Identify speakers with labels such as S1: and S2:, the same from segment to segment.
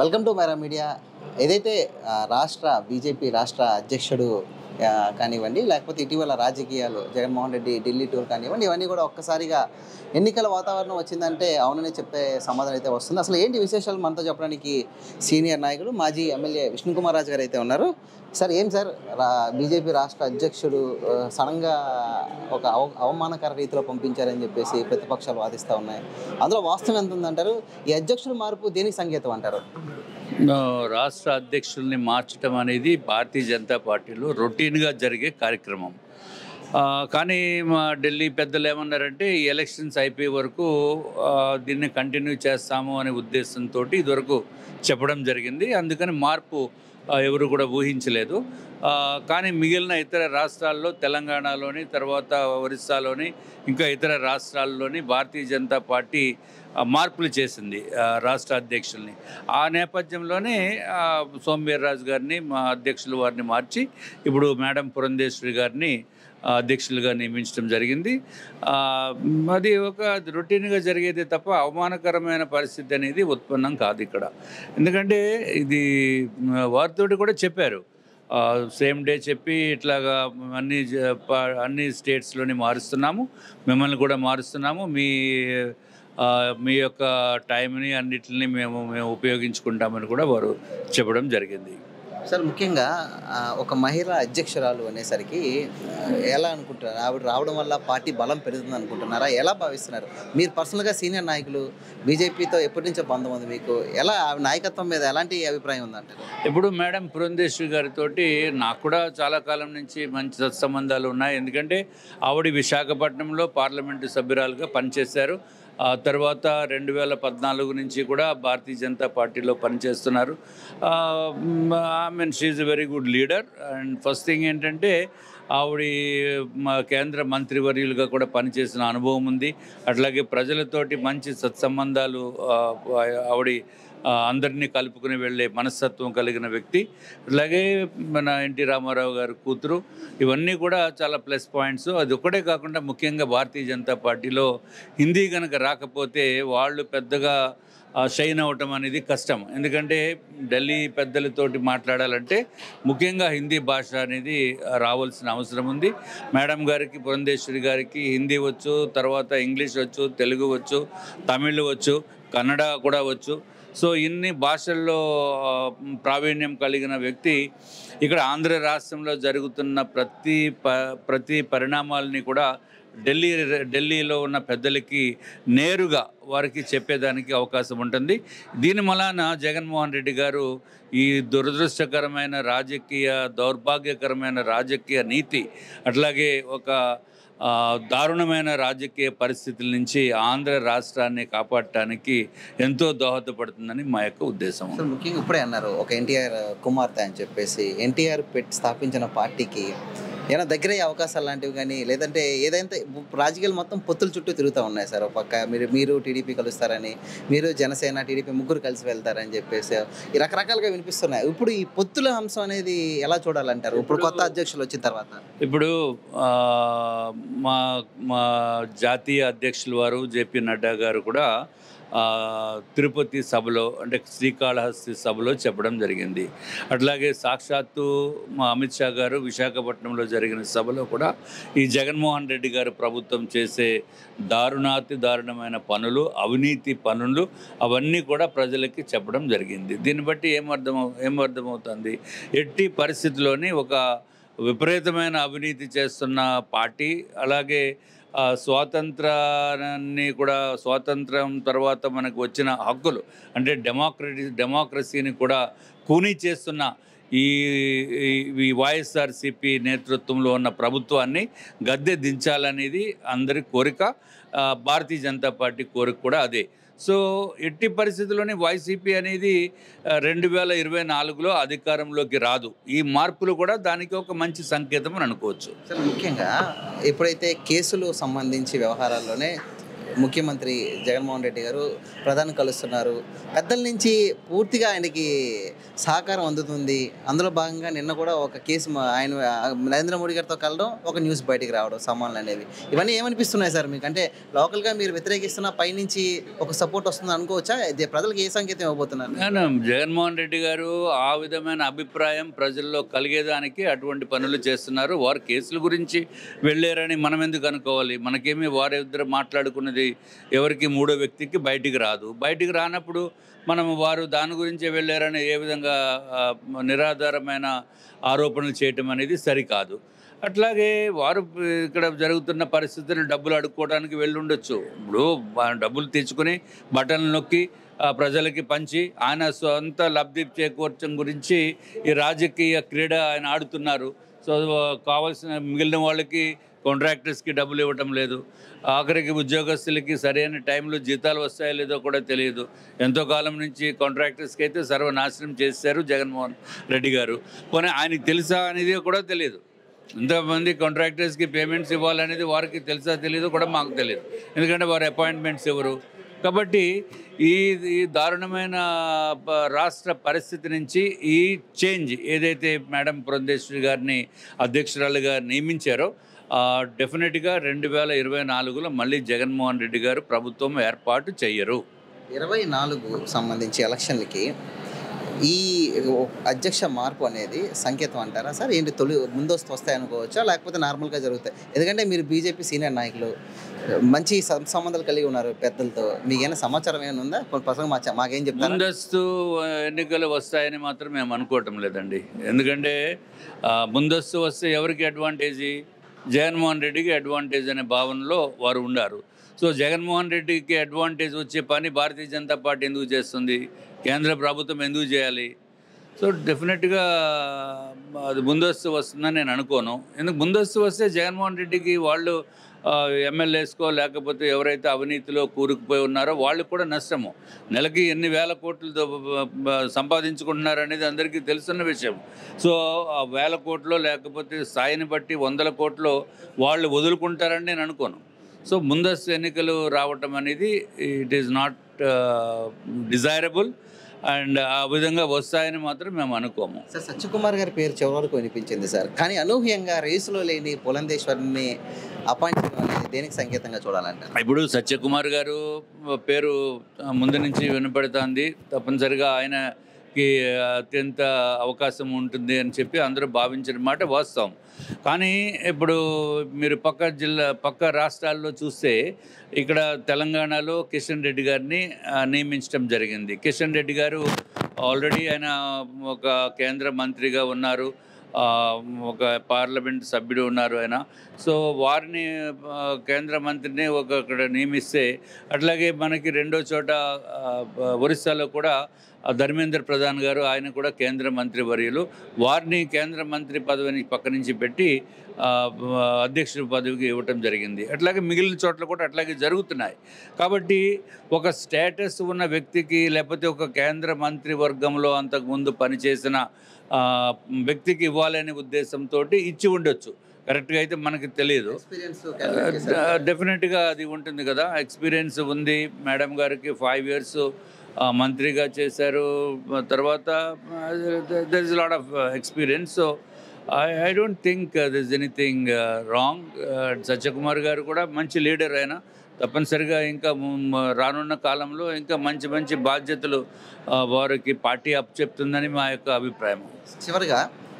S1: Welcome to Myra media ఏదైతే ఆ, రాష్ట్ర బీజేపీ రాష్ట్ర అధ్యక్షుడు ఆ, కానివ్వండి లేకపోతే ఇటీవల రాజకీయాలు జగన్మోహన్ రెడ్డి ఢిల్లీ టూర్ కానివ్వండి ఇవన్నీ కూడా ఒక్కసారిగా ఎన్నికల వాతావరణం వచ్చిందంటే అవుననే చెప్పే సమాధానం అయితే వస్తుంది అసలు ఏంటి విశేషాలు మనతో చెప్పడానికి సీనియర్ నాయకుడు మాజీ ఎమ్మెల్యే విష్ణుకుమార్ రాజు గారు అయితే ఉన్నారు సార్ ఏం సార్ రా బీజేపీ రాష్ట్ర అధ్యక్షుడు ఆ, సడన్గా ఒక అవ అవమానకర రీతిలో పంపించారని చెప్పేసి ప్రతిపక్షాలు వాదిస్తూ ఉన్నాయి అందులో వాస్తవం ఎంత ఉందంటారు ఈ అధ్యక్షుడు మార్పు దేనికి సంకేతం అంటారు
S2: ఆ, రాష్ట్ర అధ్యక్షుల్ని మార్చడం అనేది భారతీయ జనతా పార్టీలో రొటీన్గా జరిగే కార్యక్రమం ఆ, కానీ మా ఢిల్లీ పెద్దలు ఏమన్నారంటే ఈ ఎలక్షన్స్ అయిపోయే వరకు ఆ, దీన్ని కంటిన్యూ చేస్తాము అనే ఉద్దేశంతో ఇదివరకు చెప్పడం జరిగింది అందుకని మార్పు ఆ, ఎవరు కూడా ఊహించలేదు ఆ, కానీ మిగిలిన ఇతర రాష్ట్రాల్లో తెలంగాణలోని తర్వాత ఒరిస్సాలోని ఇంకా ఇతర రాష్ట్రాల్లోని భారతీయ జనతా పార్టీ ఆ, మార్పులు చేసింది ఆ, రాష్ట్ర అధ్యక్షుల్ని ఆ నేపథ్యంలోనే ఆ, సోమవీర్రాజు గారిని మా అధ్యక్షులు వారిని మార్చి ఇప్పుడు మేడం పురంధేశ్వరి గారిని ఆ, అధ్యక్షులుగా నియమించడం జరిగింది ఆ, అది ఒక రొటీన్గా జరిగేది తప్ప అవమానకరమైన పరిస్థితి అనేది ఉత్పన్నం కాదు ఇక్కడ ఎందుకంటే ఇది మ, వారితోటి కూడా చెప్పారు సేమ్ డే చెప్పి ఇట్లాగా అన్ని జ- ప- అన్ని స్టేట్స్లోని మారుస్తున్నాము మిమ్మల్ని కూడా మారుస్తున్నాము మీ ఆ, మీ యొక్క టైంని అన్నిటిని మేము మేము ఉపయోగించుకుంటామని కూడా వారు చెప్పడం జరిగింది
S1: సార్ ముఖ్యంగా ఆ, ఒక మహిళ అధ్యక్షురాలు అనేసరికి ఆ, ఎలా అనుకుంటున్నారు ఆవిడ రావడం వల్ల పార్టీ బలం పెరుగుతుంది అనుకుంటున్నారా ఎలా భావిస్తున్నారు మీరు పర్సనల్గా సీనియర్ నాయకులు బీజేపీతో ఎప్పటి నుంచో బంధం ఉంది మీకు ఎలా ఆవిడ నాయకత్వం మీద ఎలాంటి అభిప్రాయం ఉందంటారు
S2: ఇప్పుడు మేడం పురంధేశ్వరి గారితో నాకు కూడా చాలా కాలం నుంచి మంచి సత్సంబంధాలు ఉన్నాయి ఎందుకంటే ఆవిడ విశాఖపట్నంలో పార్లమెంటు సభ్యురాలుగా పనిచేశారు ఆ తర్వాత రెండు వేల పద్నాలుగు నుంచి కూడా భారతీయ జనతా పార్టీలో పనిచేస్తున్నారు I mean she a very good leader and first thing ఏంటంటే ఆవిడ మా కేంద్ర మంత్రివర్యులుగా కూడా పనిచేసిన అనుభవం ఉంది అట్లాగే ప్రజలతోటి మంచి సత్సంబంధాలు ఆ, ఆవిడ ఆ, అందరినీ కలుపుకుని వెళ్ళే మనస్తత్వం కలిగిన వ్యక్తి అలాగే మన ఎన్టీ రామారావు గారి కూతురు ఇవన్నీ కూడా చాలా ప్లస్ పాయింట్స్ అది ఒక్కటే కాకుండా ముఖ్యంగా భారతీయ జనతా పార్టీలో హిందీ కనుక రాకపోతే వాళ్ళు పెద్దగా ఆ, షైన్ అవ్వటం అనేది కష్టం ఎందుకంటే ఢిల్లీ పెద్దలతోటి మాట్లాడాలంటే ముఖ్యంగా హిందీ భాష అనేది ఆ, రావాల్సిన అవసరం ఉంది మేడం గారికి పురంధేశ్వరి గారికి హిందీ వచ్చు తర్వాత ఇంగ్లీష్ వచ్చు తెలుగు వచ్చు తమిళ్ వచ్చు కన్నడ కూడా వచ్చు సో ఇన్ని భాషల్లో ఆ, ప్రావీణ్యం కలిగిన వ్యక్తి ఇక్కడ ఆంధ్ర రాష్ట్రంలో జరుగుతున్న ప్రతి ప ప్రతి పరిణామాలని కూడా ఢిల్లీ ఢిల్లీలో ఉన్న పెద్దలకి నేరుగా వారికి చెప్పేదానికి అవకాశం ఉంటుంది దీని మలాన జగన్మోహన్ రెడ్డి గారు ఈ దురదృష్టకరమైన రాజకీయ దౌర్భాగ్యకరమైన రాజకీయ నీతి అట్లాగే ఒక ఆ, దారుణమైన రాజకీయ పరిస్థితుల నుంచి ఆంధ్ర రాష్ట్రాన్ని కాపాడటానికి ఎంతో దోహదపడుతుందని మా యొక్క ఉద్దేశం
S1: సార్ ముఖ్యంగా ఇప్పుడే అన్నారు ఒక ఎన్టీఆర్ కుమార్తె అని చెప్పేసి ఎన్టీఆర్ పెట్టి స్థాపించిన పార్టీకి ఏమైనా దగ్గరయ్యే అవకాశాలు లాంటివి కానీ లేదంటే ఏదైతే రాజకీయాలు మొత్తం పొత్తుల చుట్టూ తిరుగుతూ ఉన్నాయి సార్ ఒక పక్క మీరు మీరు టీడీపీ కలుస్తారని మీరు జనసేన టీడీపీ ముగ్గురు కలిసి వెళ్తారని చెప్పేసి ఈ రకరకాలుగా వినిపిస్తున్నాయి ఇప్పుడు ఈ పొత్తుల అంశం అనేది ఎలా చూడాలంటారు ఇప్పుడు కొత్త అధ్యక్షులు వచ్చిన తర్వాత
S2: ఇప్పుడు ఆ, మా మా జాతీయ అధ్యక్షులు వారు జేపీ నడ్డా గారు కూడా ఆ, తిరుపతి సభలో అంటే శ్రీకాళహస్తి సభలో చెప్పడం జరిగింది అట్లాగే సాక్షాత్తు మా అమిత్ షా గారు విశాఖపట్నంలో జరిగిన సభలో కూడా ఈ జగన్మోహన్ రెడ్డి గారు ప్రభుత్వం చేసే దారుణాతి దారుణమైన పనులు అవినీతి పనులు అవన్నీ కూడా ప్రజలకి చెప్పడం జరిగింది దీన్ని బట్టి ఏమర్థం ఏమర్థమవుతుంది ఎట్టి పరిస్థితిలోని ఒక విపరీతమైన అవినీతి చేస్తున్న పార్టీ అలాగే ఆ, స్వాతంత్రాన్ని కూడా స్వాతంత్రం తర్వాత మనకు వచ్చిన హక్కులు అంటే డెమోక్రటీ డెమోక్రసీని కూడా కూనీ చేస్తున్న ఈ ఈ- ఈ వైఎస్ఆర్సిపి నేతృత్వంలో ఉన్న ప్రభుత్వాన్ని గద్దె దించాలనేది అందరి కోరిక ఆ, భారతీయ జనతా పార్టీ కోరిక కూడా అదే సో ఎట్టి పరిస్థితుల్లోనే వైసీపీ అనేది రెండు వేల ఇరవై నాలుగులో అధికారంలోకి రాదు ఈ మార్పులు కూడా దానికి ఒక మంచి సంకేతం అని అనుకోవచ్చు
S1: సార్ ముఖ్యంగా ఎప్పుడైతే కేసులు సంబంధించి వ్యవహారాల్లోనే ముఖ్యమంత్రి జగన్మోహన్ రెడ్డి గారు ప్రధాని కలుస్తున్నారు పెద్దల నుంచి పూర్తిగా ఆయనకి సహకారం అందుతుంది అందులో భాగంగా నిన్న కూడా ఒక కేసు మా- ఆయన ఆ, నరేంద్ర మోడీ గారితో కలడం ఒక న్యూస్ బయటికి రావడం సమాన్లు అనేవి ఇవన్నీ ఏమనిపిస్తున్నాయి సార్ మీకు అంటే లోకల్గా మీరు వ్యతిరేకిస్తున్న పైనుంచి ఒక సపోర్ట్ వస్తుంది అనుకోవచ్చా ఇది ప్రజలకు ఏ సంకేతం ఇవ్వబోతున్నారు
S2: నేను జగన్మోహన్ రెడ్డి గారు ఆ విధమైన అభిప్రాయం ప్రజల్లో కలిగేదానికి అటువంటి పనులు చేస్తున్నారు వారు కేసుల గురించి వెళ్ళారని మనం ఎందుకు అనుకోవాలి మనకేమి వారిద్దరు మాట్లాడుకున్నది ఎవరికి మూడో వ్యక్తికి బయటికి రాదు బయటికి రానప్పుడు మనం వారు దాని గురించే వెళ్ళారని ఏ విధంగా ఆ, నిరాధారమైన ఆరోపణలు చేయటం అనేది సరికాదు అట్లాగే వారు ఇక్కడ జరుగుతున్న పరిస్థితులు డబ్బులు అడుక్కోవడానికి వెళ్ళి ఉండొచ్చు ఇప్పుడు వా- డబ్బులు తెచ్చుకొని బటన్లు నొక్కి ఆ, ప్రజలకి పంచి ఆయన సొంత లబ్ధి చేకూర్చడం గురించి ఈ రాజకీయ క్రీడ ఆయన ఆడుతున్నారు సో కావాల్సిన మిగిలిన వాళ్ళకి కాంట్రాక్టర్స్కి డబ్బులు ఇవ్వటం లేదు ఆఖరికి ఉద్యోగస్తులకి సరైన టైంలో జీతాలు వస్తాయో లేదో కూడా తెలియదు ఎంతో కాలం నుంచి కాంట్రాక్టర్స్కి అయితే సర్వనాశనం చేశారు జగన్మోహన్ రెడ్డి గారు పోనీ ఆయనకి తెలుసా అనేది కూడా తెలియదు ఇంతమంది కాంట్రాక్టర్స్కి పేమెంట్స్ ఇవ్వాలనేది వారికి తెలుసా తెలియదు కూడా మాకు తెలియదు ఎందుకంటే వారి అపాయింట్మెంట్స్ ఎవరు కాబట్టి ఈ ఈ దారుణమైన ప- రాష్ట్ర పరిస్థితి నుంచి ఈ చేంజ్ ఏదైతే మేడం పురంధేశ్వరి గారిని అధ్యక్షురాలుగా నియమించారో ఆ, డెఫినెట్గా రెండు వేల ఇరవై నాలుగులో మళ్ళీ జగన్మోహన్ రెడ్డి గారు ప్రభుత్వం ఏర్పాటు చెయ్యరు
S1: ఇరవై నాలుగు సంబంధించి ఎలక్షన్లకి ఈ అధ్యక్ష మార్పు అనేది సంకేతం అంటారా సార్ ఏంటి తొలి ముందస్తు వస్తాయి అనుకోవచ్చా లేకపోతే నార్మల్గా జరుగుతాయి ఎందుకంటే మీరు బీజేపీ సీనియర్ నాయకులు మంచి సం- సంబంధాలు కలిగి ఉన్నారు పెద్దలతో మీకేమైనా సమాచారం ఏమైనా ఉందా కొన్ని పసంగా మా మాకేం చెప్తారా
S2: ముందస్తు ఎన్నికలు వస్తాయని మాత్రం మేము అనుకోవటం లేదండి ఎందుకంటే ఆ, ముందస్తు వస్తే ఎవరికి అడ్వాంటేజీ జగన్మోహన్ రెడ్డికి అడ్వాంటేజ్ అనే భావనలో వారు ఉన్నారు సో జగన్మోహన్ రెడ్డికి అడ్వాంటేజ్ వచ్చే పని భారతీయ జనతా పార్టీ ఎందుకు చేస్తుంది కేంద్ర ప్రభుత్వం ఎందుకు చేయాలి సో డెఫినెట్గా అది ముందస్తు వస్తుందని నేను అనుకోను ఎందుకు ముందస్తు వస్తే జగన్మోహన్ రెడ్డికి వాళ్ళు ఎమ్మెల్యేస్కో లేకపోతే ఎవరైతే అవినీతిలో కూరుకుపోయి ఉన్నారో వాళ్ళకి కూడా నష్టము నెలకి ఎన్ని వేల కోట్లు దో- బ- బ- సంపాదించుకుంటున్నారు అనేది అందరికీ తెలుసున్న విషయం సో ఆ వేల కోట్లు లేకపోతే స్థాయిని బట్టి వందల కోట్లు వాళ్ళు వదులుకుంటారని నేను అనుకోను సో ముందస్తు ఎన్నికలు రావటం అనేది it is not desirable and ఆ విధంగా వస్తాయని మాత్రం మేము అనుకోము
S1: సార్ సత్యకుమార్ గారి పేరు చివరి వరకు వినిపించింది సార్ కానీ అనూహ్యంగా రేసులో లేని పులందేశ్వరిని అపాయింట్ చేయడం అనేది దేనికి సంకేతంగా చూడాలంటారు
S2: ఇప్పుడు సత్యకుమార్ గారు పేరు ముందు నుంచి వినపడుతుంది తప్పనిసరిగా ఆయనకి అత్యంత అవకాశం ఉంటుంది అని చెప్పి అందరూ భావించిన మాట వాస్తవం కానీ ఇప్పుడు మీరు పక్క జిల్లా పక్క రాష్ట్రాల్లో చూస్తే ఇక్కడ తెలంగాణలో కిషన్ రెడ్డి గారిని ఆ, నియమించడం జరిగింది కిషన్ రెడ్డి గారు ఆల్రెడీ ఆయన ఒక కేంద్ర మంత్రిగా ఉన్నారు ఆ, ఒక పార్లమెంట్ సభ్యుడు ఉన్నారు ఆయన సో వారిని ఆ, కేంద్ర మంత్రిని ఒక అక్కడ నియమిస్తే అట్లాగే మనకి రెండో చోట ఆ, ఒరిస్సాలో కూడా ఆ, ధర్మేంద్ర ప్రధాన్ గారు ఆయన కూడా కేంద్ర మంత్రి వర్యులు వారిని కేంద్ర మంత్రి పదవిని పక్క నుంచి పెట్టి ఆ, అధ్యక్షుడి పదవికి ఇవ్వటం జరిగింది అట్లాగే మిగిలిన చోట్ల కూడా అట్లాగే జరుగుతున్నాయి కాబట్టి ఒక స్టేటస్ ఉన్న వ్యక్తికి లేకపోతే ఒక కేంద్ర మంత్రి వర్గంలో అంతకుముందు పనిచేసిన ఆ, వ్యక్తికి ఇవ్వాలనే ఉద్దేశంతో ఇచ్చి ఉండొచ్చు కరెక్ట్గా అయితే మనకి తెలియదు
S1: ఎక్స్పీరియన్స్
S2: డెఫినెట్గా అది ఉంటుంది కదా ఎక్స్పీరియన్స్ ఉంది మేడం గారికి ఫైవ్ ఇయర్స్ మంత్రిగా చేశారు తర్వాత there is lot of experience so I I don't think this is anything wrong Satyakumar garu కూడా మంచి లీడర్ అయినా తప్పనిసరిగా ఇంకా ము- రానున్న కాలంలో ఇంకా మంచి మంచి బాధ్యతలు ఆ, వారికి పార్టీ అప్ చెప్తుందని మా యొక్క అభిప్రాయం
S1: చివరిగా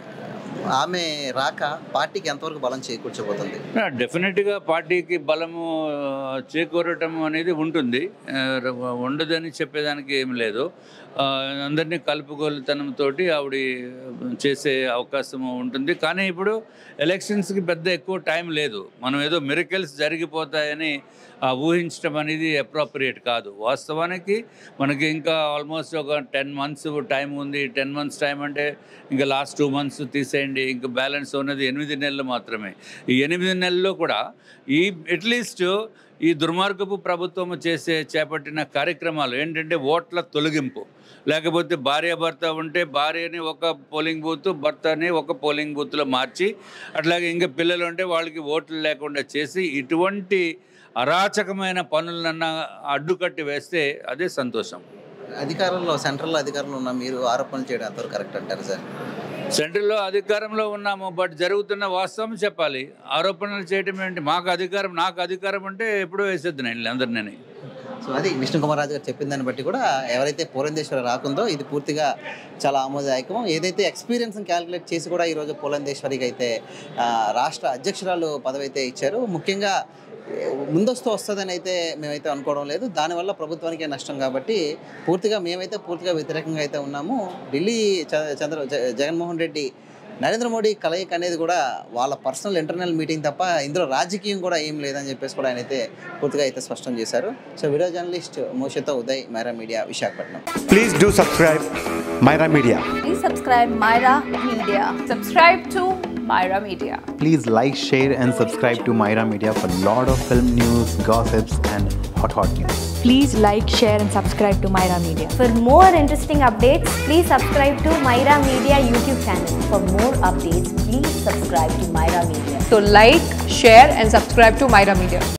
S1: ఆమె రాక పార్టీకి ఎంతవరకు బలం చేకూర్చబోతుంది
S2: డెఫినెట్గా పార్టీకి బలము ఆ, చేకూరటం అనేది ఉంటుంది ఆ, ఉండదని చెప్పేదానికి ఏం లేదు ఆ, అందరినీ కలుపుగోలుతనంతో ఆవిడ చేసే అవకాశం ఉంటుంది కానీ ఇప్పుడు ఎలక్షన్స్కి పెద్ద ఎక్కువ టైం లేదు మనం ఏదో మిరకల్స్ జరిగిపోతాయని ఆ, ఊహించడం అనేది అప్రోప్రియేట్ కాదు వాస్తవానికి మనకి ఇంకా ఆల్మోస్ట్ ఒక టెన్ మంత్స్ టైం ఉంది టెన్ మంత్స్ టైం అంటే ఇంకా లాస్ట్ టూ మంత్స్ తీసేయండి ఇంకా బ్యాలెన్స్ ఉన్నది ఎనిమిది నెలలు మాత్రమే ఈ ఎనిమిది నెలల్లో కూడా ఈ అట్లీస్ట్ ఈ దుర్మార్గపు ప్రభుత్వం చేసే చేపట్టిన కార్యక్రమాలు ఏంటంటే ఓట్ల తొలగింపు లేకపోతే భార్య భర్త ఉంటే భార్యని ఒక పోలింగ్ బూత్ భర్తని ఒక పోలింగ్ బూత్లో మార్చి అట్లాగే ఇంకా పిల్లలు ఉంటే వాళ్ళకి ఓట్లు లేకుండా చేసి ఇటువంటి అరాచకమైన పనులన్నా అడ్డుకట్టి వేస్తే అదే సంతోషం
S1: అధికారంలో సెంట్రల్లో అధికారంలో ఉన్న మీరు ఆరోపణలు చేయడం ఎంతవరకు కరెక్ట్ అంటారు సార్
S2: సెంట్రల్లో అధికారంలో ఉన్నాము బట్ జరుగుతున్న వాస్తవం చెప్పాలి ఆరోపణలు చేయటం ఏంటి మాకు అధికారం నాకు అధికారం అంటే ఎప్పుడూ వేసేద్దు నేను అందరినీ
S1: సో అది విష్ణు కుమార్ రాజు గారు చెప్పిన దాన్ని బట్టి కూడా ఎవరైతే పూలందేశ్వరి రాకుందో ఇది పూర్తిగా చాలా ఆమోదదాయకం ఏదైతే ఎక్స్పీరియన్స్ని క్యాలిక్యులేట్ చేసి కూడా ఈరోజు పూలందేశ్వరికి అయితే ఆ, రాష్ట్ర అధ్యక్షురాలు పదవి అయితే ఇచ్చారు ముఖ్యంగా ఏ, ముందస్తు వస్తుందని అయితే మేమైతే అనుకోవడం లేదు దానివల్ల ప్రభుత్వానికే నష్టం కాబట్టి పూర్తిగా మేమైతే పూర్తిగా వ్యతిరేకంగా అయితే ఉన్నాము ఢిల్లీ చ- చంద్ర జ- జగన్మోహన్ రెడ్డి నరేంద్ర మోడీ కలయిక అనేది కూడా వాళ్ళ పర్సనల్ ఇంటర్నల్ మీటింగ్ తప్ప ఇందులో రాజకీయం కూడా ఏం లేదని చెప్పేసి కూడా ఆయన అయితే పూర్తిగా అయితే స్పష్టం చేశారు సో వీడియో జర్నలిస్ట్ మోషతో Uday Mera media Visakhapatnam
S3: Please do subscribe Myra Media.
S4: Please subscribe Myra Media. Subscribe to Myra Media.
S5: Please like, share, and subscribe to Myra Media for lot of film news, gossips, and hot hot news.
S6: Please like, share, and subscribe to Myra Media.
S7: For more interesting updates, please subscribe to Myra Media YouTube channel. For more updates, please subscribe to Myra Media.
S8: So like, share and subscribe to Myra Media.